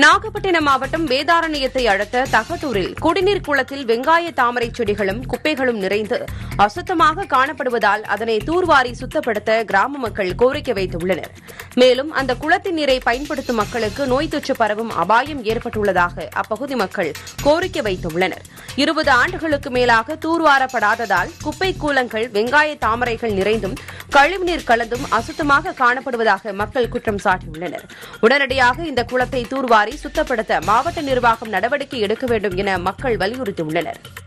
நாகப்பட்டினம் மாவட்டம் வேதாரண்யத்தை அடுத்த தகட்டூரில் குடிநீர் குளத்தில் வெங்காய தாமரை செடிகளும் குப்பைகளும் நிறைந்து அசுத்தமாக காணப்படுவதால் அதனை தூர்வாரி சுத்தப்படுத்த கிராம மக்கள் கோரிக்கை வைத்துள்ளனர் மேலும் அந்த குளத்தின் நீரை பயன்படுத்தும் மக்களுக்கு நோய் தொற்று பரவும் அபாயம் ஏற்பட்டுள்ளதாக அப்பகுதி மக்கள் கோரிக்கை வைத்துள்ளனர் இருபது ஆண்டுகளுக்கு மேலாக தூர்வாரப்படாததால் குப்பை கூலங்கள் வெங்காய தாமரைகள் நிறைந்தும் கழிவுநீர் கலந்தும் அசுத்தமாக காணப்படுவதாக மக்கள் குற்றம் சாட்டியுள்ளனர் உடனடியாக இந்த குளத்தை தூர்வாரி சுத்தப்படுத்த மாவட்ட நிர்வாகம் நடவடிக்கை எடுக்க வேண்டும் என மக்கள் வலியுறுத்தியுள்ளனர்